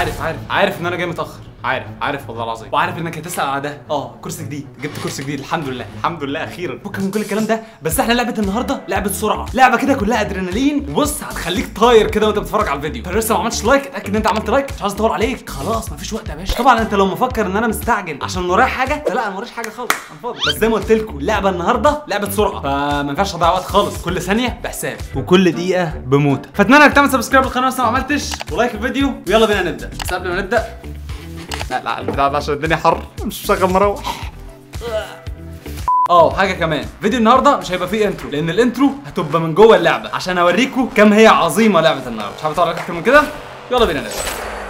عارف عارف عارف ان انا جاي متاخر عارف عارف والله العظيم وعارف انك هتسال على ده اه كرسي جديد جبت كرسي جديد الحمد لله الحمد لله اخيرا فك من كل الكلام ده بس احنا لعبه النهارده لعبه سرعه لعبه كده كلها ادرينالين وبص هتخليك طاير كده وانت بتتفرج على الفيديو فلو لسه ما عملتش لايك اتاكد ان انت عملت لايك مش عايز اطول عليك خلاص مفيش وقت يا باشا طبعا انت لو مفكر ان انا مستعجل عشان ورايا حاجه فلا انا ورايش حاجه خالص انا فاضي بس زي ما قلت لكم اللعبه النهارده لعبه سرعه فما ينفعش اضيع وقت خالص كل ثانيه بحساب وكل دقيقه بموت فاتمنى انك تعمل سبسكرايب للقناه لسه ما عملتش ولايك الفيديو ويلا بينا نبدا بس قبل ما نبدا لا لا البتاع ده عشان الدنيا حر مش مشغل مروح اه وحاجه كمان فيديو النهارده مش هيبقى فيه انترو لان الانترو هتبقى من جوه اللعبه عشان اوريكم كم هي عظيمه لعبه النهارده مش حابب اطول عليك اكتر من كده يلا بينا نبدا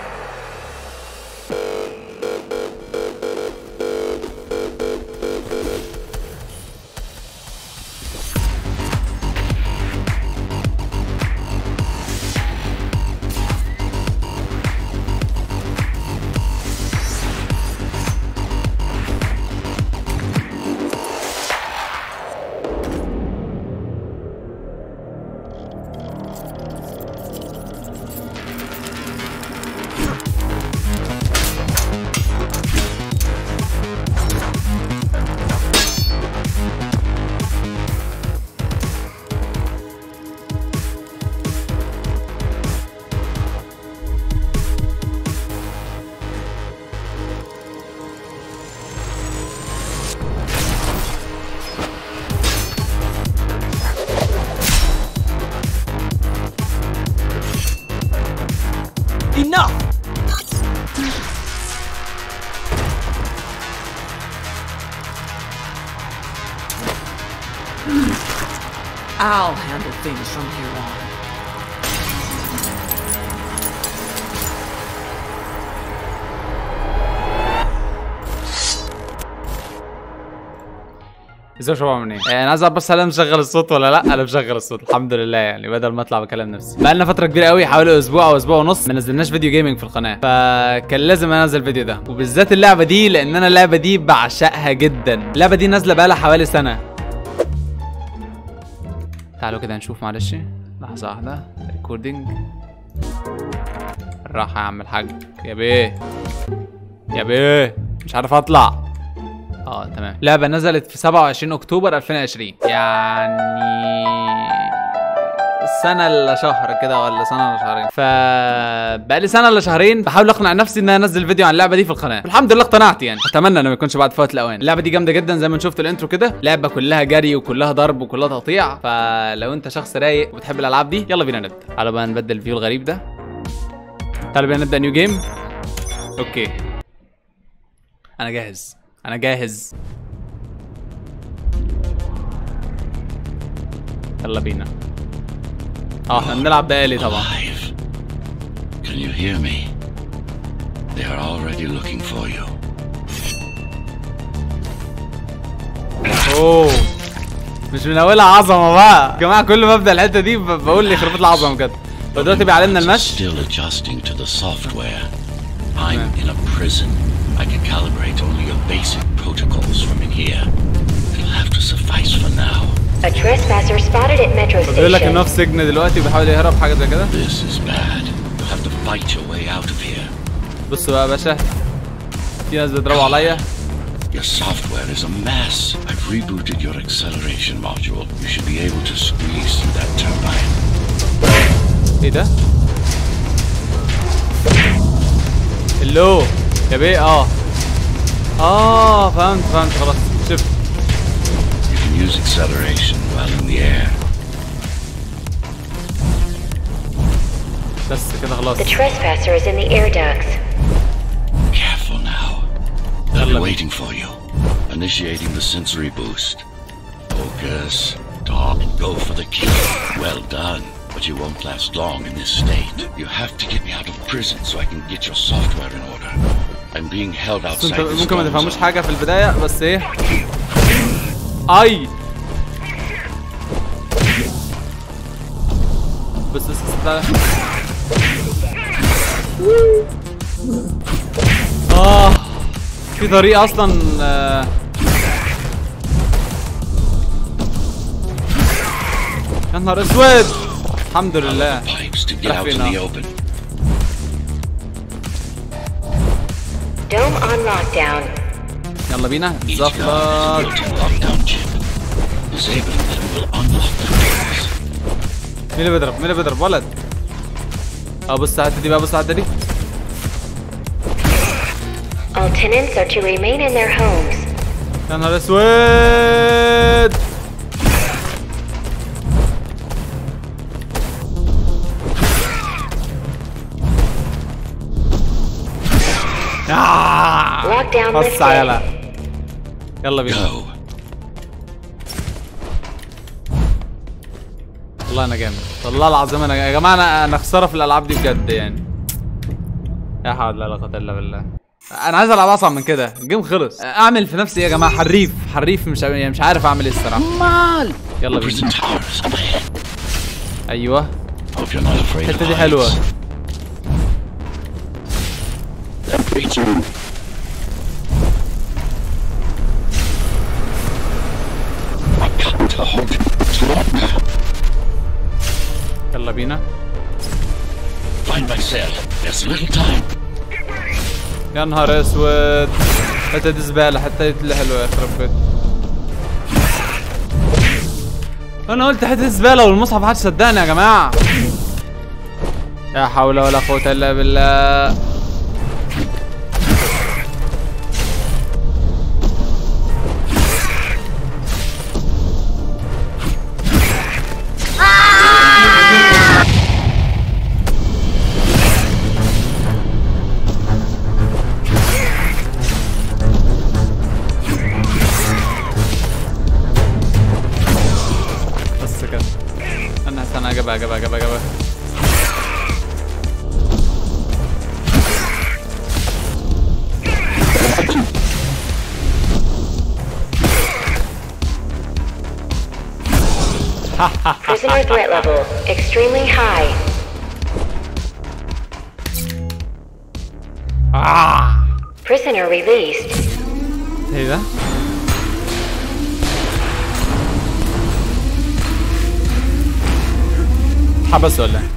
Enough! I'll handle things from here on. ازاي شباب عاملين ايه؟ انا عايز اعرف بس هل انا مشغل الصوت ولا لا انا مشغل الصوت الحمد لله يعني بدل ما اطلع بكلام نفسي بقى لنا فتره كبيره قوي حوالي اسبوع او اسبوع ونص ما نزلناش فيديو جيمنج في القناه فكان لازم انزل الفيديو ده وبالذات اللعبه دي لان انا اللعبه دي بعشقها جدا اللعبه دي نازله بقالها حوالي سنه تعالوا كده نشوف معلش لحظه واحده ريكوردينج الراحه يا عم الحاج يا بيه يا بيه مش عارف اطلع اه تمام لعبه نزلت في 27 اكتوبر 2020 يعني سنه الا شهر كده ولا سنه ولا شهرين ف بقالي سنه الا شهرين بحاول اقنع نفسي ان انا انزل فيديو عن اللعبه دي في القناه الحمد لله اقتنعت يعني اتمنى انه ما يكونش بعد فوات الاوان اللعبه دي جامده جدا زي ما شفت الانترو كده لعبه كلها جري وكلها ضرب وكلها تقطيع فلو انت شخص رايق وبتحب الالعاب دي يلا بينا نبدا تعالوا بقى نبدل الفيو الغريب ده تعالوا بينا نبدا نيو جيم اوكي انا جاهز انا جاهز يلا بينا اه احنا بنلعب بآلي طبعا Alive. Can you hear me? They are already looking for you. اوه مش من اولها عظمه بقى يا جماعه كل ما ابدا الحته دي ب- بقول لي خربت العظمه بجد فدلوقتي بيعلمنا المشي Still adjusting to the software. I'm in a prison. I can calibrate only your basic protocols from in here. It'll have to suffice for now. A trespasser spotted at Metro بيقول لك ان هو Station. في سجن دلوقتي وبيحاول يهرب حاجه زي كده This is bad. You'll have to fight your way out of here. بص بقى يا باشا في ناس بيضربوا عليا Your software is a mess. I've rebooted your acceleration module. You should be able to squeeze through that turbine. ايه ده؟ اللو يا بيه اه اه فهمت فهمت خلاص شفت You can use acceleration while in the air. بس كده خلاص The trespasser is in the air ducts. Careful now. They'll be Yalla. waiting for you. Initiating the sensory boost. Focus. Talk. Go for the kill. Well done. But you won't last long in this state. You have to get me out of prison so I can get your software in order. I'm being held بس outside انت this ممكن ما zone. تفهموش حاجه في البدايه بس ايه اي بس بس بس تعالى. اه في طريقه اصلا آه، يا نهار اسود الحمد لله Pipes to get Enough, out in the enough. open. Dome on lockdown. يلا بينا Each guard زفلك has a built-in lockdown chip. Disabling them will unlock the doors. مين اللي بيضرب مين اللي بيضرب ولد اه بص الحته دي بقى بص الحته دي All tenants are to remain in their homes. يا نهار اسود آه. Lockdown بص يلا lifted. يلا بينا Go. والله انا جامد والله العظيم انا يا جماعه انا انا خساره في الالعاب دي بجد يعني يا حول ولا قوه الا بالله انا عايز العب اصعب من كده الجيم خلص اعمل في نفسي إيه يا جماعه حريف حريف مش يعني مش عارف اعمل ايه الصراحه مال يلا Prison بينا towers up ahead. ايوه Hope you're not afraid of الحته دي حلوه heights. That breach- I got to hold it longer. يلا بينا Find my cell. There's little time. يا نهار اسود الحته دي زباله الحته دي اللي حلوه يا يخرب بيت انا قلت حته زباله والمصحف محدش صدقني يا جماعه لا حول ولا قوه الا بالله بس كده انا استنى اجيبها اجيبها اجيبها اجيبها Prisoner threat level extremely high. آه. Prisoner released. ايه ده حبس ولا ايه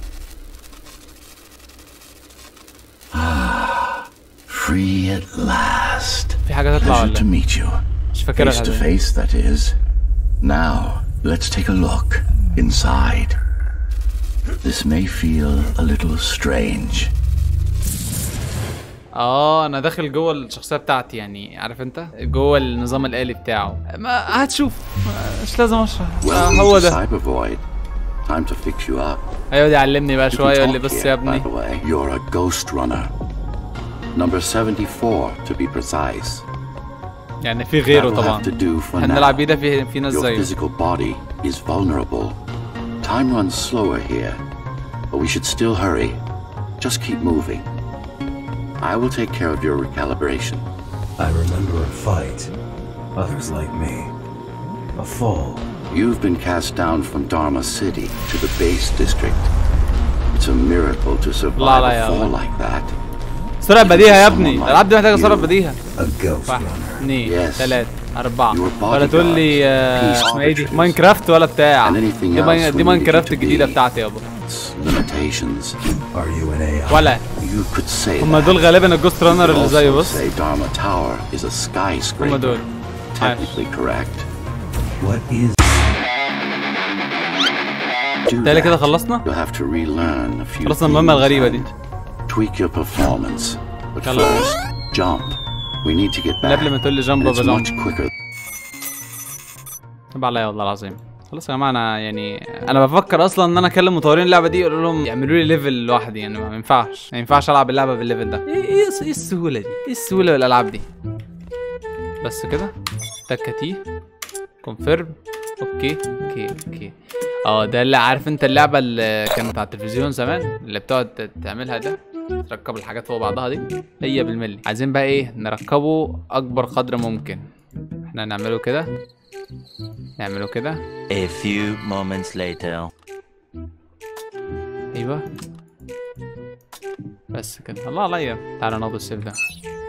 Free at last. في حاجه تطلع Pleasure to ولا إيه؟ meet you. مش فاكرها Face to الحاجة دي. face, that is. Now, let's take a look inside. This may feel a little strange. اه انا داخل جوه الشخصيه بتاعتي يعني عارف انت جوه النظام الالي بتاعه ما هتشوف ما- مش لازم اشرح آه Welcome هو to ده Cyber Void. Time to fix you up. ايوه يعلمني بقى You can شويه يقول لي talk بص here, يا by ابني the way. You're a ghost runner. Number 74, to be precise. يعني في غيره That'll طبعا have to do for احنا now. نلعب بيه ده في في ناس Your زيه physical body is vulnerable. Time runs slower here, but we should still hurry. Just keep moving. I will take care of your recalibration. I remember a fight. Others like me. A fall. You've been cast down from Dharma City to the base district. It's a miracle to survive لا a يا fall الله. like that. سرعه بديهه يا ابني الالعاب دي محتاجه سرعه بديهه A ghost واحد runner. اثنين Yes. ثلاثة أربعة Your ولا تقول لي آه، bodyguard, اسمها ايه دي peace ماينكرافت ولا بتاع And دي, anything ماين... else دي we ماينكرافت need to الجديدة be. بتاعتي يابا Its limitations. Are you an AI? ولا You could say هما that. دول غالبا الجوست رانر You اللي could زيه also بص say Dharma Tower is a skyscraper. هما دول Technically correct. What is Do تالي كده that. خلصنا You'll have to relearn a few خلصنا المهمة things الغريبة دي. and Tweak your performance. But يلا. first, jump. We need to get من back. قبل ما تقول لي جامب And it's بابا much جامب quicker. تبع عليا والله العظيم خلاص يا جماعه انا يعني انا بفكر اصلا ان انا اكلم مطورين اللعبه دي اقول لهم يعملوا لي ليفل لوحدي يعني ما ينفعش ما ينفعش العب اللعبه بالليفل ده ايه ايه الس- إيه السهوله دي ايه السهوله بالالعاب دي بس كده تكتي كونفيرم اوكي اوكي اوكي اه ده اللي عارف انت اللعبه اللي كانت على التلفزيون زمان اللي بتقعد ت- تعملها ده تركب الحاجات فوق بعضها دي هي بالملي عايزين بقى ايه نركبه اكبر قدر ممكن احنا نعمله كده نعمله كده A few moments later. ايوه بس كده الله عليا تعالى ناخد السيف ده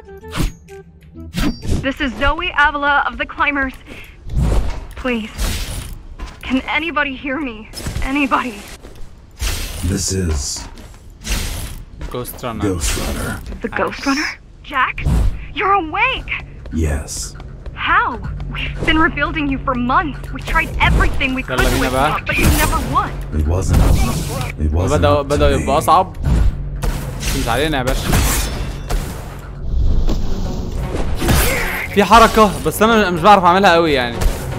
This is Zoe Avila of the Climbers. Please. Can anybody hear me? Anybody? This is جوست رانر Ghost Runner. The Ghost Runner? Jack? You're awake! Yes. How? We've been rebuilding you for months. We tried everything we could to يلا بينا wake you بقى. up, but you never won. It wasn't up. It wasn't بدأ up to بدأ me. يبقى أصعب مش علينا يا باشا في حركة بس أنا مش بعرف أعملها قوي يعني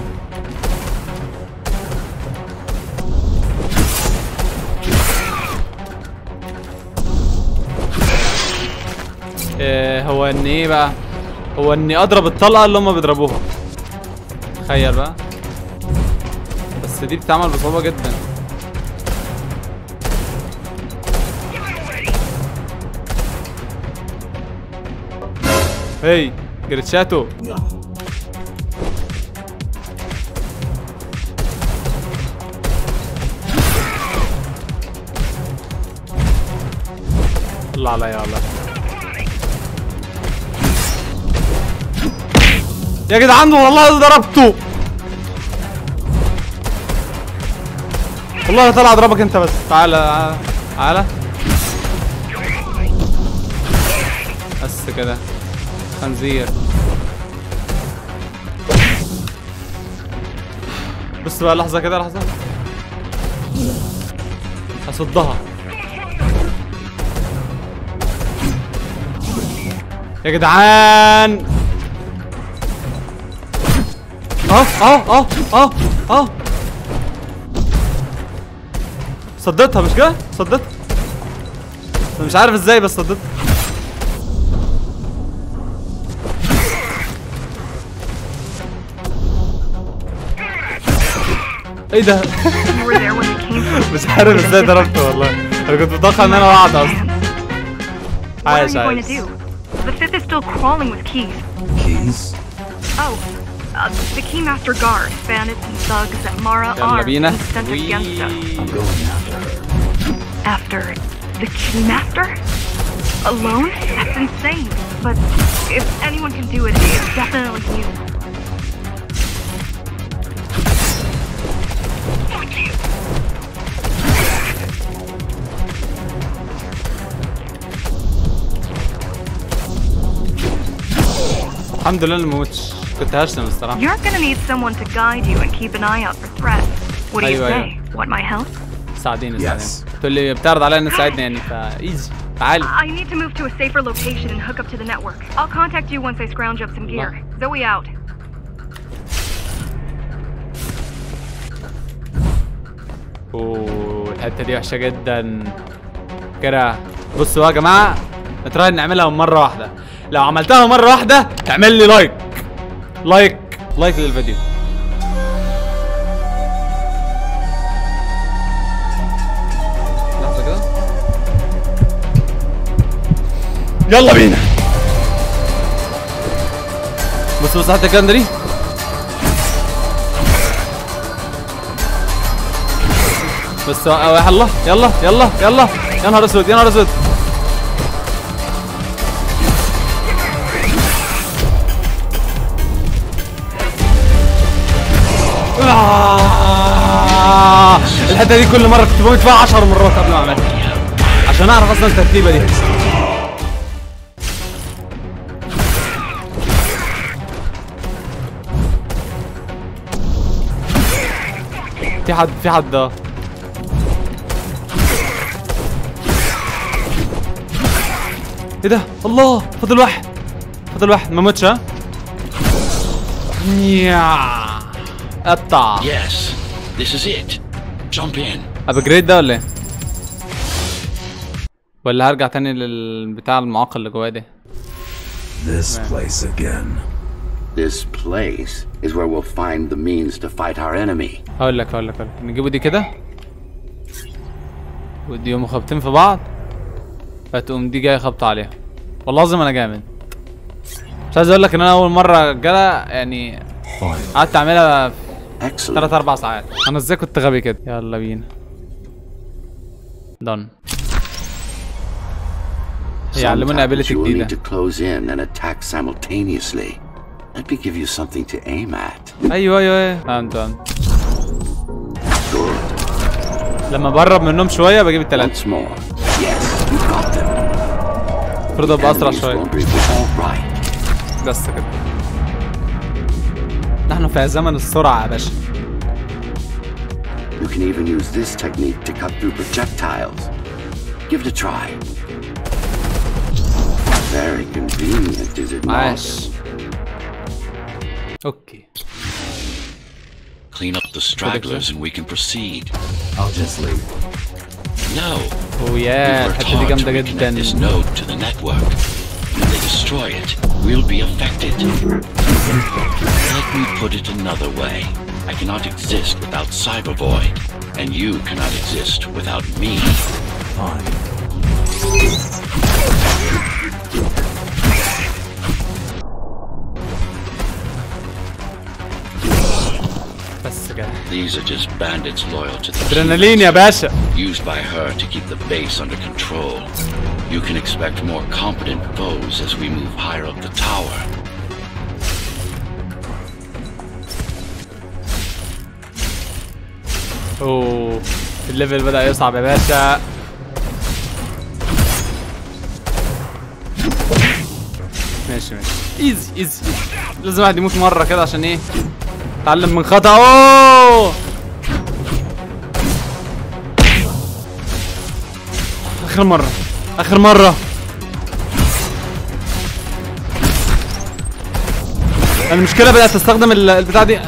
إيه هو ان ايه بقى هو اني اضرب الطلقه اللي هم بيضربوها تخيل بقى بس دي بتتعمل بصعوبه جدا هي جريتشاتو الله عليا والله يا جدعان والله ضربته والله انا طالع اضربك انت بس تعالى تعالى بس كده خنزير بص بقى لحظة كده لحظة هصدها يا جدعان اه اه اه اه اه صدتها مش كده؟ صدتها أنا مش عارف ازاي بس صدتها ايه ده؟ You were there when we came from. مش عارف ازاي ضربته والله انا كنت متوقع ان انا وقعت اصلا What are عايش you going to عايش do? The fifth is still crawling with keys. Keys? Oh, uh, the Keymaster Guard, bandits and thugs that Mara يلا armed بينا and sent against us. I'm going after her. After the Keymaster? Alone? That's insane. But if anyone can do it, it's definitely you. الحمد لله اني ما متش كنت هشتم الصراحه You're gonna need someone to guide you and keep an eye out for threats. What do you أيوة، say? أيوة. Want my help? ساعديني Yes. ساعديني تقول لي بتعرض عليا ان تساعدني يعني فا ايزي تعالي I need to move to a safer location and hook up to the network. I'll contact you once I scrounge up some gear. Zoe out. اوه الحته دي وحشه جدا كده بصوا بقى يا جماعه نتراهن نعملها من مره واحده لو عملتها مره واحده تعمل لي لايك لايك لايك للفيديو لحظه كده يلا بينا بص بص حتى الكلام ده دي بس آه، يلا يلا يلا يلا يا نهار اسود يا نهار اسود آه، الحته دي كل مره كنت بموت فيها 10 مرات قبل ما اعملها عشان اعرف اصلا الترتيبه دي في حد في حد اه ايه ده الله فاضل واحد فاضل واحد ما موتش ها يا قطع Yes, this is it. Jump in. ابجريد ده ولا ايه ولا هرجع تاني للبتاع المعاق اللي جواه ده This place again. This place is where we'll find the means to fight our enemy. هقول لك هقول لك هقول لك نجيبه دي كده ودي يقوموا خابطين في بعض فتقوم دي جايه خابطه عليها والله العظيم انا جامد مش عايز اقول لك ان انا اول مره رجاله يعني Fine. قعدت اعملها في Excellent. 3 4 ساعات انا ازاي كنت غبي كده يلا بينا دون يعلمونا Sometimes ابيلتي you will جديده need to close in and attack simultaneously. Let me give you something to aim at. ايوه ايوه ايوه فهمت فهمت Good. لما بقرب منهم شويه بجيب التلاته Once more. Yes, you got them. المفروض ابقى اسرع Enemy's شويه laundry was all right. بس كده نحن في زمن السرعه يا باشا You can even use this technique to cut through projectiles. Give it a try. Very convenient, is it not? عاش اوكي Clean up the stragglers and we can proceed. I'll just leave. No, ويا we worked الحته دي hard to جامده reconnect جدا this node to the network. When they destroy it, we'll be affected. Let me put it another way. I cannot exist without Cyber Void, and you cannot exist without me. Fine. بس كده These are just bandits loyal to the ادرينالين يا باشا used by her to keep the base under control. You can expect more competent foes as we move higher up the tower. اوه الليفل بدأ يصعب يا باشا ماشي ماشي ايزي ايزي لازم واحد يموت مرة كده عشان ايه اتعلم من خطأ اوه اخر مرة اخر مرة انا المشكلة بدأت استخدم ال- البتاع دي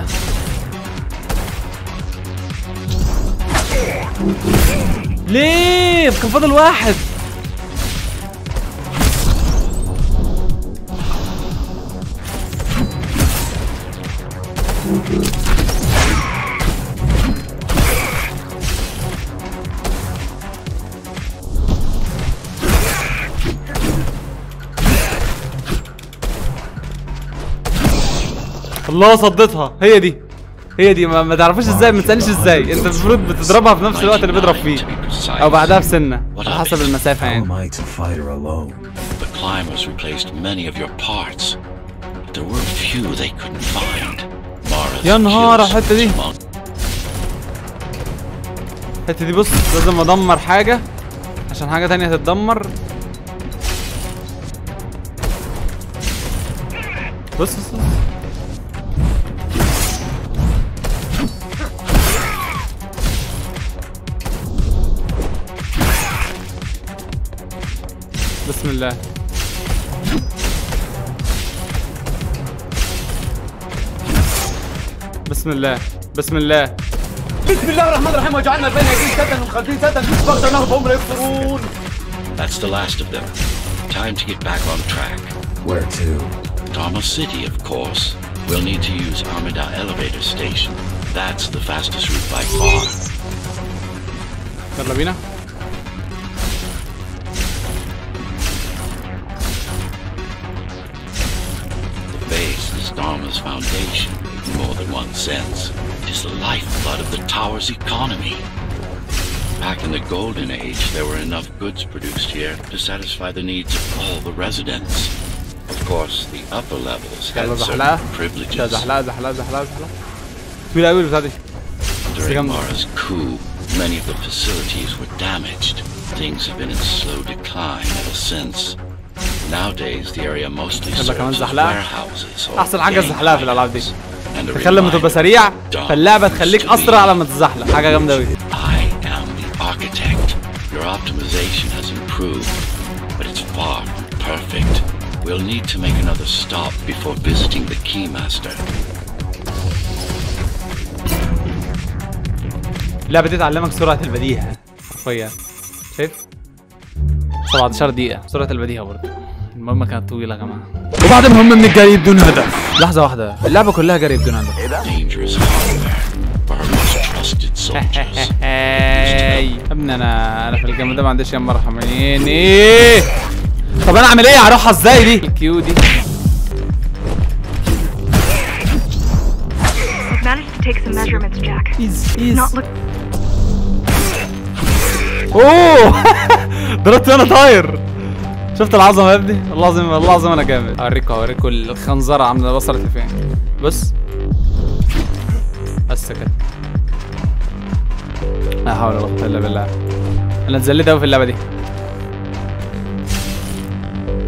ليه كان فاضل واحد الله صدتها هي دي هي دي ما, ما تعرفوش ازاي ما تسالنيش ازاي انت المفروض بتضربها في نفس الوقت اللي بيضرب فيه او بعدها بسنه على حسب المسافه How am يعني I to fight her alone? The climbers replaced many of your parts. But there were a few they couldn't find. Mara's يا نهار على kills الحتة دي. among الحته دي بص لازم ادمر حاجه عشان حاجه تانية تتدمر بص بص بص بسم الله بسم الله بسم الله بسم الله الرحمن الرحيم وجعلنا بين يديه سدا وخلفيه سدا فاغفر فهم لا يبصرون That's the last of them. Time to get back on track. Where to? Dharma City, of course. We'll need to use Amida Elevator Station. That's the fastest route by far. يلا بينا The base is Dharma's foundation in more than one sense. It is the lifeblood of the tower's economy. Back in the Golden Age, there were enough goods produced here to satisfy the needs of all the residents. Of course, the upper levels had يلا certain زحلقه ده privileges. زحلقه زحلقه زحلقه زحلقه طويله قوي البتاع دي During Sigam- Mara's coup, many of the facilities were damaged. Things have been in slow decline ever since. Nowadays, the area mostly يلا serves كمان as زحلقة. warehouses or احسن حاجه gang الزحلقه في الالعاب دي and a تخيل لما تبقى reminder سريع Dharma فاللعبه used تخليك to اسرع be. لما تتزحلق حاجه جامده قوي I am the architect. Your optimization has improved, but it's far from perfect. We'll need to make another stop before visiting the Keymaster. اللعبه دي تعلمك سرعه البديهه حرفيا شايف 17 دقيقه سرعه البديهه برضه المهمه كانت طويله يا جماعه وبعد مهمه من الجري بدون هدف لحظه واحده اللعبه كلها جري بدون هدف Dangerous hardware for our most trusted soldiers. هاي يا ابني انا انا في الجيم ده ما عنديش يا مرحمين ايه طب انا اعمل ايه هروحها ازاي دي الكيو دي I've managed to take some measurements, Jack. ايز ايز Not look. اوه ضربت وانا طاير شفت العظمه يا ابني والله العظيم والله العظيم انا جامد اوريكم اوريكم الخنزره عامله وصلت لفين بص بس كده لا حول ولا قوه الا بالله انا اتذليت قوي في اللعبه دي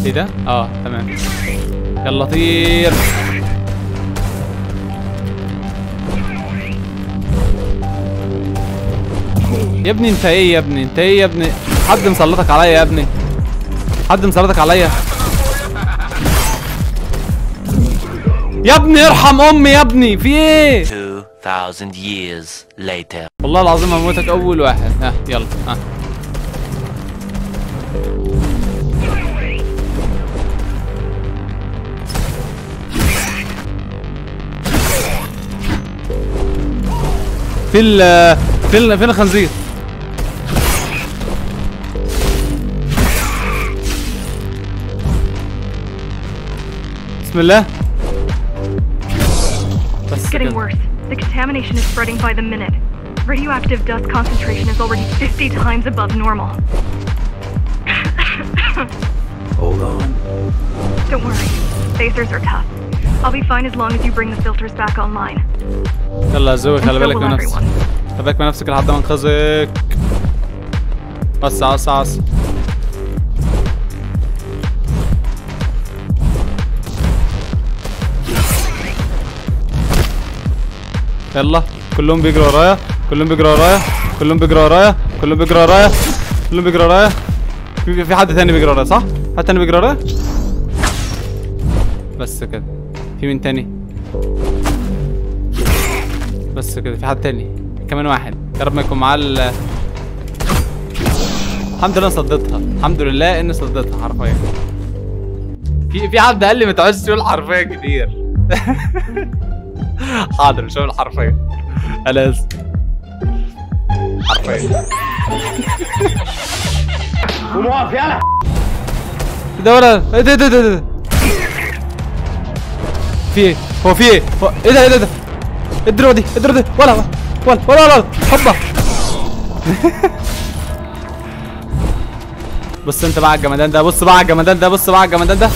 ايه ده اه تمام يلا طير يا ابني انت ايه يا ابني انت ايه يا ابني حد مسلطك عليا يا ابني حد مسلطك عليا يا ابني ارحم امي يا ابني في ايه 2000 years later. والله العظيم هموتك اول واحد ها يلا ها في ال في ال فين الخنزير بسم الله بس It's getting كده. worse. The contamination is spreading by the minute. Radioactive dust concentration is already 50 times above normal. Hold on. Don't worry. Phasers are tough. I'll be fine as long as you bring the filters back online. يلا يا زوي خلي So بالك will من نفسك everyone. خلي بالك من نفسك لحد ما انقذك وسع وسع وسع يلا كلهم بيجروا ورايا كلهم بيجروا ورايا كلهم بيجروا ورايا كلهم بيجروا ورايا كلهم بيجروا ورايا في في حد تاني بيجري ورايا صح؟ حد تاني بيجري ورايا؟ بس كده في مين تاني؟ بس كده في حد تاني كمان واحد يا رب ما يكون معاه ال الحمد لله صدتها الحمد لله اني صدتها حرفيا في في حد قال لي ما تقعدش تقول حرفيا كتير حاضر مش هقول حرفيا انا اسف حرفيا ده ولا ايه ده ده ده ده في ايه هو في ايه هو- ايه ده ايه ده ده الدروع دي الدروع دي ولا ولا ولا ولا ولا هوبا بص انت بقى على الجمدان ده بص بقى على الجمدان ده بص بقى على الجمدان ده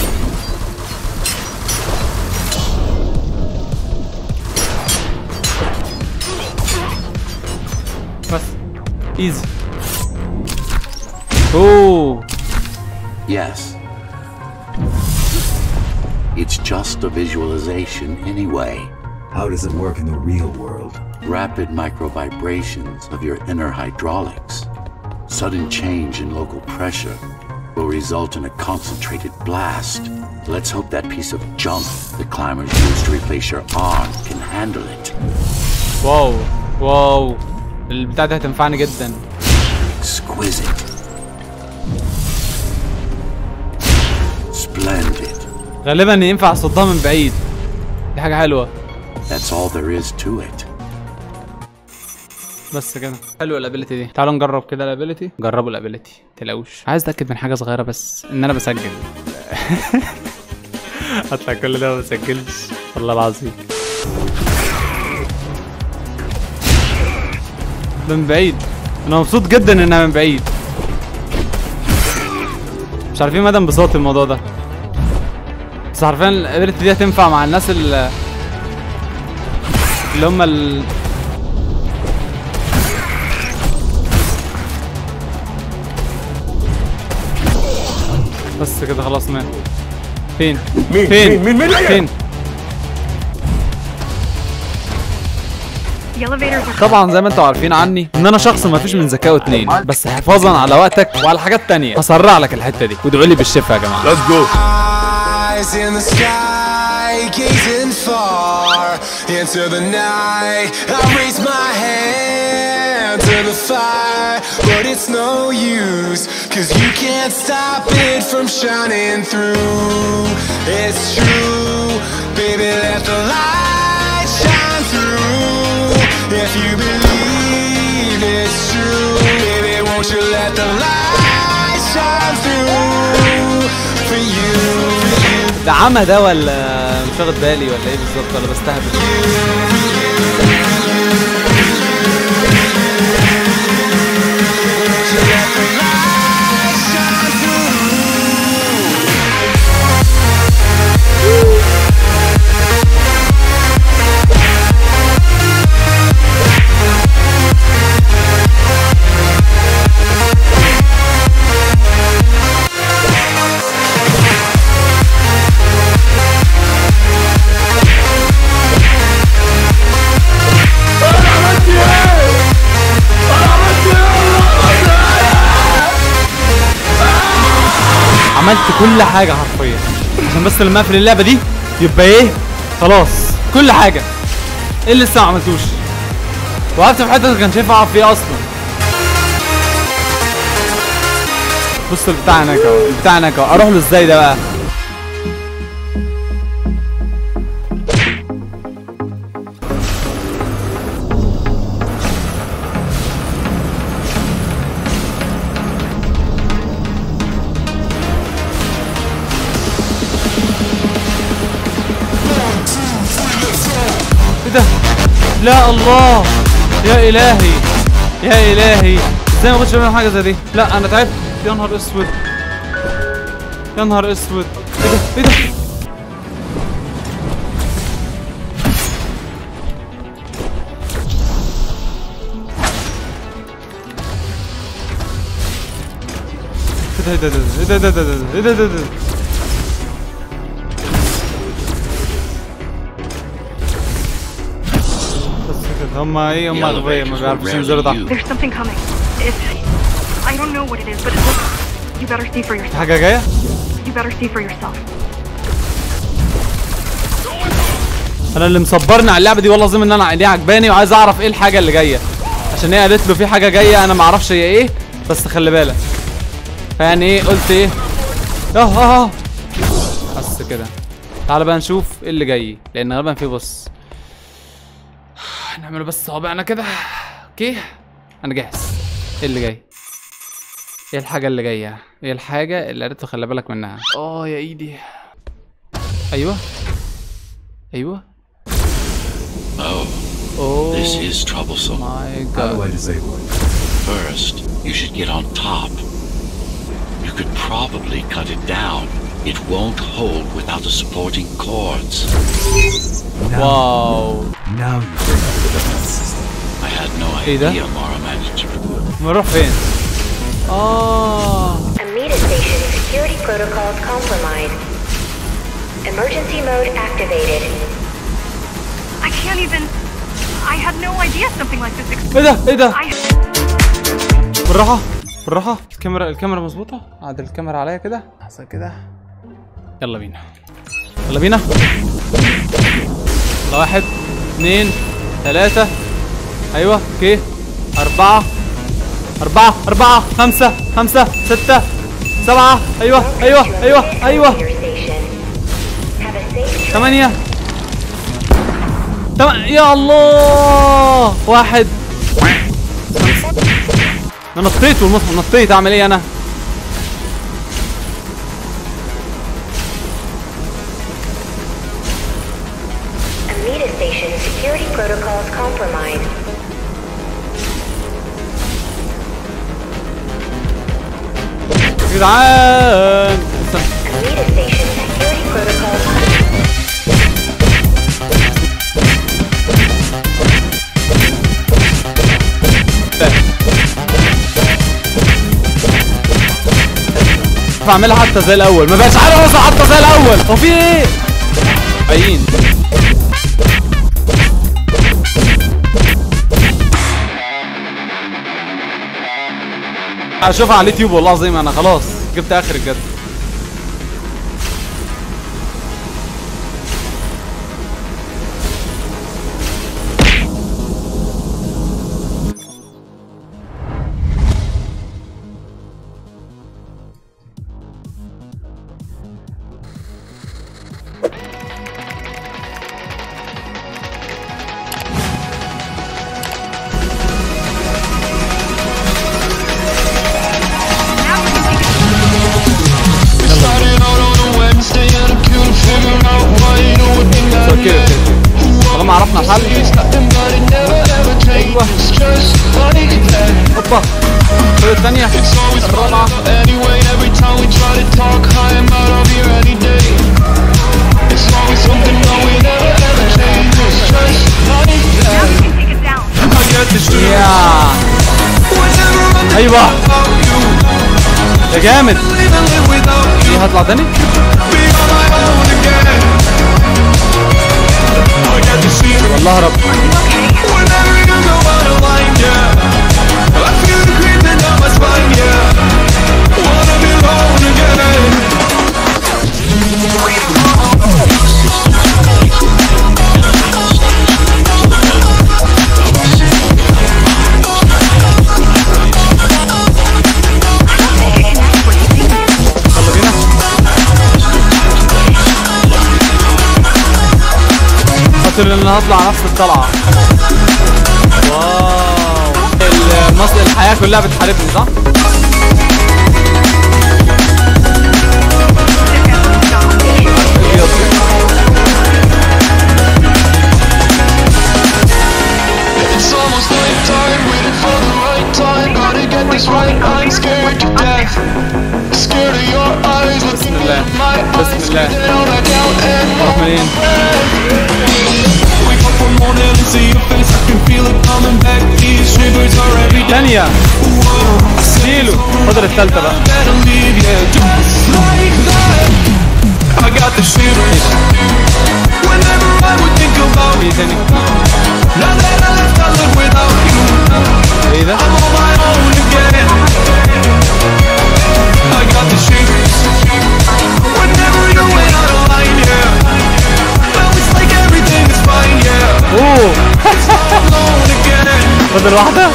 بس ايزي اوه Yes. It's just a visualization anyway. How does it work in the real world? Rapid microvibrations of your inner hydraulics. Sudden change in local pressure will result in a concentrated blast. Let's hope that piece of junk the climbers use to replace your arm can handle it. واو واو البتاع ده هتنفعني جدا Exquisite. Splendid. غالبا ينفع اصدها من بعيد دي حاجه حلوه That's all there is to it. بس كده حلوه الابيلتي دي تعالوا نجرب كده الابيلتي جربوا الابيلتي تلاقوش عايز اتاكد من حاجه صغيره بس ان انا بسجل اطلع كل ده ما بسجلش والله العظيم من بعيد انا مبسوط جدا انها من بعيد مش عارفين مدى انبساطي الموضوع ده بس عارفين الابيلتي دي هتنفع مع الناس اللي اللي هم ال... بس كده خلاص مات فين مين فين مين مين فين The elevators are طبعا زي ما انتوا عارفين عني ان انا شخص ما فيش من ذكائه اتنين بس حفاظا على وقتك وعلى حاجات تانية هسرع لك الحته دي وادعوا لي بالشفا يا جماعه Eyes in the sky, gazing far into the night. I raise my hand to the fire, but it's no use, cause you can't stop it from shining through. It's true, baby, let the light shine through. If you believe it's true, baby, won't you let the light shine through for you? ده عمى ده ولا مش واخد بالي ولا ايه بالظبط ولا بستهبل عملت كل حاجه حرفيا عشان بس لما اقفل اللعبه دي يبقى ايه خلاص كل حاجه ايه اللي لسه ما عملتوش وقفت في حته كان شايف اقف فيها اصلا بص البتاع هناك اهو البتاع هناك اهو اروح له ازاي ده بقى ايه ده لا الله يا الهي يا الهي ازاي ما كنتش بعمل حاجه زي دي لا انا تعبت يا نهار اسود يا نهار اسود ايه ده ايه ده ايه ده ايه ده ايه ده ايه ده ايه ده ايه ده ايه ده بس كده هما ايه هما اغبياء ما بيعرفوش ينزلوا تحت There's something coming. It's. I don't know what it is, but it looks. You better see for في yourself. حاجه جايه You better see for yourself. انا اللي مصبرني على اللعبه دي والله العظيم ان انا عينيها عجباني وعايز اعرف ايه الحاجه اللي جايه عشان هي قالت له في حاجه جايه انا ما اعرفش هي ايه بس خلي بالك فيعني ايه قلت ايه اه اه اه بس كده تعال بقى نشوف ايه اللي جاي لان غالبا في بص نعمله بس صوابعنا كده اوكي انا جاهز ايه اللي جاي ايه الحاجه اللي جايه ايه الحاجه اللي قالت له خلي بالك منها اه يا ايدي ايوه ايوه Oh, اوه this is troublesome. ماي How do I جاد disable it? First, you should get on top. You could probably cut it down. It won't hold without the supporting cords. Now, واو now you bring up the defense system. I had no Hey, that- idea Mara managed to remove نروح فين اه Amida Station security protocols compromised. Emergency mode activated. I can't even. I had no idea something like this existed. ايه ده ايه ده I. بالراحه بالراحه الكاميرا الكاميرا مظبوطه عدل الكاميرا عليا كده لحظه كده يلا بينا يلا بينا يلا واحد اثنين ثلاثة ايوه اوكي أربعة أربعة أربعة خمسة خمسة ستة سبعة أيوه أيوه أيوه أيوه Your station. Have a safe trip. ثمانية تم... يا الله واحد انا نطيت والمصحف نطيت اعمل ايه انا Amida Station security protocols compromised. يا جدعان استنى. Amida Station security protocols. بعملها حتى زي الاول ما بقاش عارف اوصل حتى زي الاول هو في ايه عين اشوفها على اليوتيوب والله العظيم انا خلاص جبت اخر الجد اوكي اوكي طالما عرفنا الحل ايوه هوبا الخطوه الثانيه الرابعه Now you can take it down. يا ايوه يا جامد دي هطلع تاني والله رب Wanna be alone again قلت له ان انا هطلع نفس الطلعه واو المصل الحياه كلها بتحاربني صح؟ It's almost night time, waiting for the right time. Gotta get this right, I'm scared to death. Scared of your eyes, looking الله. in my بسم eyes. الله. Down, I doubt and نروح منين؟ Wake up one morning and see your face, I can feel it coming back. These shivers are every day. ثانيه شيله خد الثالثه بقى Better leave, yeah, just like that. I got the shivers. Whenever I would think about ايه تاني؟ now that I left, I live without you. ايه ده؟ I'm on my own again. I got the shivers. Whenever you went out of line, yeah. Now it's like everything is fine, yeah. اوه Alone again. خد الواحده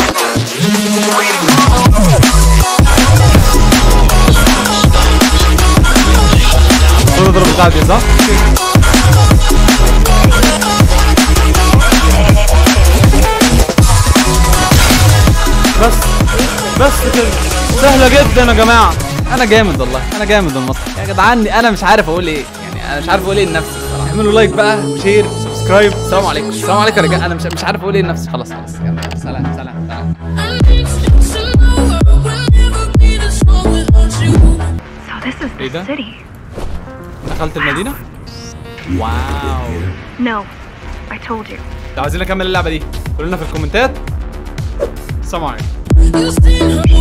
خد اضرب بتاعتي صح؟ بس بس كده سهله جدا يا جماعه انا جامد والله انا جامد المصري يا جدعان انا مش عارف اقول ايه يعني انا مش عارف اقول ايه لنفسي الصراحه اعملوا لايك بقى وشير وسبسكرايب السلام عليكم السلام عليكم يا رجاله انا مش مش عارف اقول ايه لنفسي خلاص خلاص يلا سلام سلام سلام So this is Ada? the city. دخلت المدينه واو No, I told you. لو عايزين نكمل اللعبه دي قولوا لنا في الكومنتات السلام عليكم You seen her